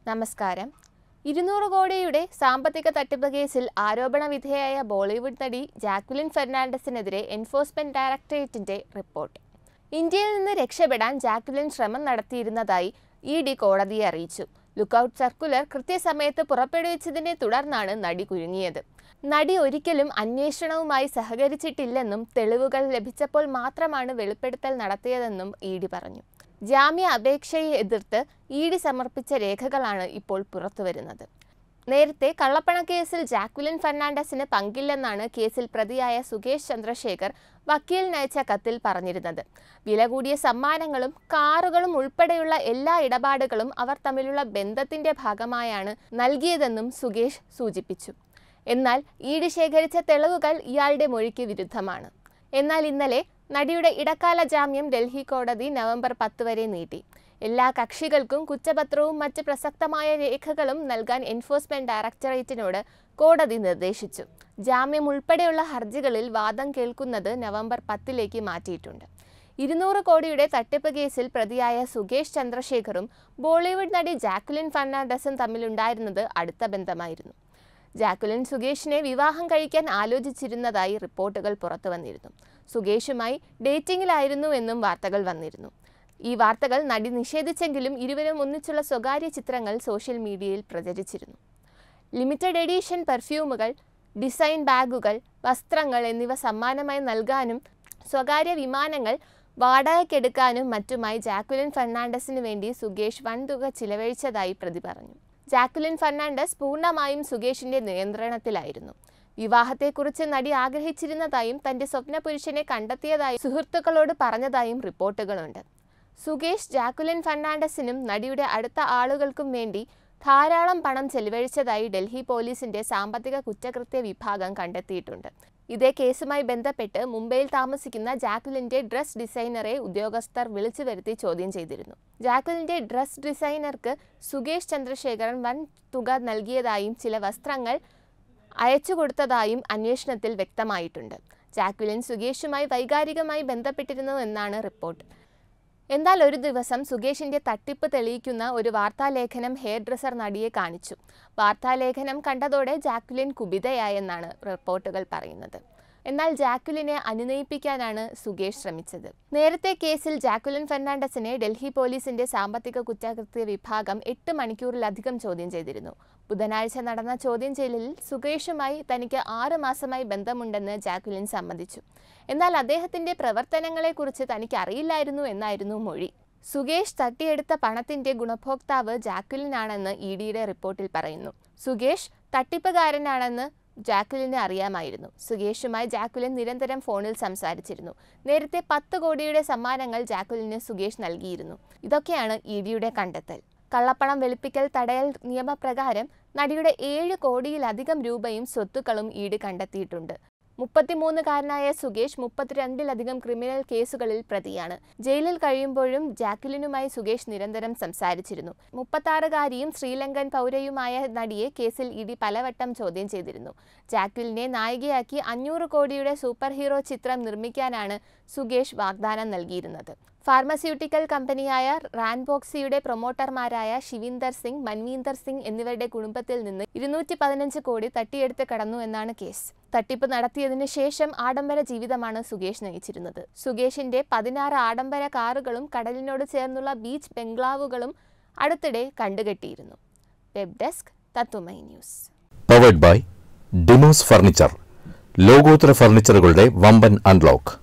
നമസ്കാരം ഇരുന്നൂറ് കോടിയുടെ സാമ്പത്തിക തട്ടിപ്പ് കേസിൽ ആരോപണ വിധേയായ ബോളിവുഡ് നടി ജാക്വലിൻ ഫെർണാണ്ടസിനെതിരെ എൻഫോഴ്സ്മെന്റ് ഡയറക്ടറേറ്റിന്റെ റിപ്പോർട്ട് ഇന്ത്യയിൽ നിന്ന് രക്ഷപ്പെടാൻ ജാക്വലിൻ ശ്രമം നടത്തിയിരുന്നതായി ഇ ഡി കോടതിയെ അറിയിച്ചു ലുക്കൌട്ട് സർക്കുലർ കൃത്യസമയത്ത് പുറപ്പെടുവിച്ചതിനെ തുടർന്നാണ് നടി കുരുങ്ങിയത് നടി ഒരിക്കലും അന്വേഷണവുമായി സഹകരിച്ചിട്ടില്ലെന്നും തെളിവുകൾ ലഭിച്ചപ്പോൾ മാത്രമാണ് വെളിപ്പെടുത്തൽ നടത്തിയതെന്നും ഇ ഡി പറഞ്ഞു ജാമ്യ അപേക്ഷയെ എതിർത്ത് ഇ ഡി സമർപ്പിച്ച രേഖകളാണ് ഇപ്പോൾ പുറത്തുവരുന്നത് നേരത്തെ കള്ളപ്പണ കേസിൽ ജാക്വിലിൻ ഫെർണാണ്ടസിന് പങ്കില്ലെന്നാണ് കേസിൽ പ്രതിയായ സുകേഷ് ചന്ദ്രശേഖർ വക്കീലിനയച്ച കത്തിൽ പറഞ്ഞിരുന്നത് വില കൂടിയ സമ്മാനങ്ങളും കാറുകളും ഉൾപ്പെടെയുള്ള എല്ലാ ഇടപാടുകളും അവർ തമ്മിലുള്ള ബന്ധത്തിന്റെ ഭാഗമായാണ് നൽകിയതെന്നും സുകേഷ് സൂചിപ്പിച്ചു എന്നാൽ ഇ ഡി ശേഖരിച്ച തെളിവുകൾ ഇയാളുടെ മൊഴിക്ക് വിരുദ്ധമാണ് എന്നാൽ ഇന്നലെ നടിയുടെ ഇടക്കാല ജാമ്യം ഡൽഹി കോടതി നവംബർ പത്ത് വരെ നീട്ടി എല്ലാ കക്ഷികൾക്കും കുറ്റപത്രവും മറ്റ് പ്രസക്തമായ രേഖകളും നൽകാൻ എൻഫോഴ്സ്മെന്റ് ഡയറക്ടറേറ്റിനോട് കോടതി നിർദ്ദേശിച്ചു ജാമ്യം ഉൾപ്പെടെയുള്ള ഹർജികളിൽ വാദം കേൾക്കുന്നത് നവംബർ പത്തിലേക്ക് മാറ്റിയിട്ടുണ്ട് ഇരുന്നൂറ് കോടിയുടെ തട്ടിപ്പ് കേസിൽ പ്രതിയായ സുകേഷ് ചന്ദ്രശേഖറും ബോളിവുഡ് നടി ജാക്വലിൻ ഫെർണാണ്ടസും തമ്മിലുണ്ടായിരുന്നത് അടുത്ത ബന്ധമായിരുന്നു ജാക്വലിൻ സുകേഷിനെ വിവാഹം കഴിക്കാൻ ആലോചിച്ചിരുന്നതായി റിപ്പോർട്ടുകൾ പുറത്തു വന്നിരുന്നു സുകേഷുമായി ഡേറ്റിംഗിലായിരുന്നു എന്നും വാർത്തകൾ വന്നിരുന്നു ഈ വാർത്തകൾ നടി നിഷേധിച്ചെങ്കിലും ഇരുവരും ഒന്നിച്ചുള്ള സ്വകാര്യ ചിത്രങ്ങൾ സോഷ്യൽ മീഡിയയിൽ പ്രചരിച്ചിരുന്നു ലിമിറ്റഡ് എഡീഷൻ പെർഫ്യൂമുകൾ ഡിസൈൻ ബാഗുകൾ വസ്ത്രങ്ങൾ എന്നിവ സമ്മാനമായി നൽകാനും സ്വകാര്യ വിമാനങ്ങൾ വാടകയ്ക്കെടുക്കാനും മറ്റുമായി ജാക്വലിൻ ഫെർണാണ്ടസിന് വേണ്ടി സുകേഷ് വൻതുക ചിലവഴിച്ചതായി പ്രതി പറഞ്ഞു ജാക്വലിൻ ഫെർണാണ്ടസ് പൂർണ്ണമായും സുകേഷിന്റെ നിയന്ത്രണത്തിലായിരുന്നു വിവാഹത്തെക്കുറിച്ച് നടി ആഗ്രഹിച്ചിരുന്നതായും തന്റെ സ്വപ്നപുരുഷനെ കണ്ടെത്തിയതായും സുഹൃത്തുക്കളോട് പറഞ്ഞതായും റിപ്പോർട്ടുകളുണ്ട് സുകേഷ് ജാക്വലിൻ ഫെർണാണ്ടസിനും നടിയുടെ അടുത്ത ആളുകൾക്കും വേണ്ടി ധാരാളം പണം ചെലവഴിച്ചതായി ഡൽഹി പോലീസിന്റെ സാമ്പത്തിക കുറ്റകൃത്യ വിഭാഗം കണ്ടെത്തിയിട്ടുണ്ട് ഇതേ കേസുമായി ബന്ധപ്പെട്ട് മുംബൈയിൽ താമസിക്കുന്ന ജാക്വലിന്റെ ഡ്രസ് ഡിസൈനറെ ഉദ്യോഗസ്ഥർ വിളിച്ചു വരുത്തി ചോദ്യം ചെയ്തിരുന്നു ജാക്വലിന്റെ ഡ്രസ് ഡിസൈനർക്ക് സുകേഷ് ചന്ദ്രശേഖരൻ വൻ തുക നൽകിയതായും ചില വസ്ത്രങ്ങൾ അയച്ചു കൊടുത്തതായും അന്വേഷണത്തിൽ വ്യക്തമായിട്ടുണ്ട് ജാക്വലിൻ സുകേഷുമായി വൈകാരികമായി ബന്ധപ്പെട്ടിരുന്നു എന്നാണ് റിപ്പോർട്ട് എന്നാൽ ഒരു ദിവസം സുകേഷിന്റെ തട്ടിപ്പ് തെളിയിക്കുന്ന ഒരു വാർത്താലേഖനം ഹെയർ ഡ്രസ്സർ നടിയെ കാണിച്ചു വാർത്താലേഖനം കണ്ടതോടെ ജാക്വലിൻ കുപിതയായെന്നാണ് റിപ്പോർട്ടുകൾ പറയുന്നത് എന്നാൽ ജാക്വലിനെ അനുനയിപ്പിക്കാനാണ് സുകേഷ് ശ്രമിച്ചത് നേരത്തെ കേസിൽ ജാക്വലിൻ ഫെർണാണ്ടസിനെ ഡൽഹി പോലീസിന്റെ സാമ്പത്തിക കുറ്റകൃത്യ വിഭാഗം എട്ട് മണിക്കൂറിലധികം ചോദ്യം ചെയ്തിരുന്നു ബുധനാഴ്ച നടന്ന ചോദ്യം ചെയ്യലിൽ സുകേഷുമായി തനിക്ക് ആറ് മാസമായി ബന്ധമുണ്ടെന്ന് ജാക്വലിൻ സമ്മതിച്ചു എന്നാൽ അദ്ദേഹത്തിന്റെ പ്രവർത്തനങ്ങളെക്കുറിച്ച് തനിക്ക് അറിയില്ലായിരുന്നു എന്നായിരുന്നു മൊഴി സുകേഷ് തട്ടിയെടുത്ത പണത്തിന്റെ ഗുണഭോക്താവ് ജാക്വലിനാണെന്ന് ഇ ഡിയുടെ റിപ്പോർട്ടിൽ പറയുന്നു സുകേഷ് തട്ടിപ്പുകാരനാണെന്ന് ജാക്വലിനെ അറിയാമായിരുന്നു സുകേഷുമായി ജാക്വലിൻ നിരന്തരം ഫോണിൽ സംസാരിച്ചിരുന്നു നേരത്തെ പത്ത് കോടിയുടെ സമ്മാനങ്ങൾ ജാക്വലിന് സുകേഷ് നൽകിയിരുന്നു ഇതൊക്കെയാണ് ഇ ഡിയുടെ കണ്ടെത്തൽ കള്ളപ്പണം വെളുപ്പിക്കൽ തടയൽ നിയമപ്രകാരം നടിയുടെ ഏഴ് കോടിയിലധികം രൂപയും സ്വത്തുക്കളും ഇ ഡി കണ്ടെത്തിയിട്ടുണ്ട് മുപ്പത്തിമൂന്നുകാരനായ സുകേഷ് മുപ്പത്തിരണ്ടിലധികം ക്രിമിനൽ കേസുകളിൽ പ്രതിയാണ് ജയിലിൽ കഴിയുമ്പോഴും ജാക്വലിനുമായി സുകേഷ് നിരന്തരം സംസാരിച്ചിരുന്നു മുപ്പത്താറുകാരിയും ശ്രീലങ്കൻ പൗരയുമായ നടിയെ കേസിൽ ഇഡി പലവട്ടം ചോദ്യം ചെയ്തിരുന്നു ജാക്വലിനെ നായികയാക്കി അഞ്ഞൂറ് കോടിയുടെ സൂപ്പർ ഹീറോ ചിത്രം നിർമ്മിക്കാനാണ് സുകേഷ് വാഗ്ദാനം നൽകിയിരുന്നത് ഫാർമസ്യൂട്ടിക്കൽ കമ്പനിയായ റാൻബോക്സിയുടെ പ്രൊമോട്ടർമാരായ ശിവീന്ദർ സിംഗ് മൻവീന്ദർ സിംഗ് എന്നിവരുടെ കുടുംബത്തിൽ നിന്ന് ഇരുന്നൂറ്റി പതിനഞ്ച് കോടി തട്ടിയെടുത്ത് കടന്നു എന്നാണ് കേസ് തട്ടിപ്പ് നടത്തിയതിനു ശേഷം ആഡംബര ജീവിതമാണ് സുകേഷ് നയിച്ചിരുന്നത് സുകേഷിന്റെ പതിനാറ് ആഡംബര കാറുകളും കടലിനോട് ചേർന്നുള്ള ബീച്ച് ബംഗ്ലാവുകളും അടുത്തിടെ കണ്ടുകെട്ടിയിരുന്നു വെബ് ഡെസ്ക് തത്തുമൈ ന്യൂസ് പവേഡ് ബൈ ഡിമോസ് ഫർണിച്ചർ ലോകോത്തര ഫർണിച്ചറുകളുടെ വമ്പൻ അൺലോക്ക്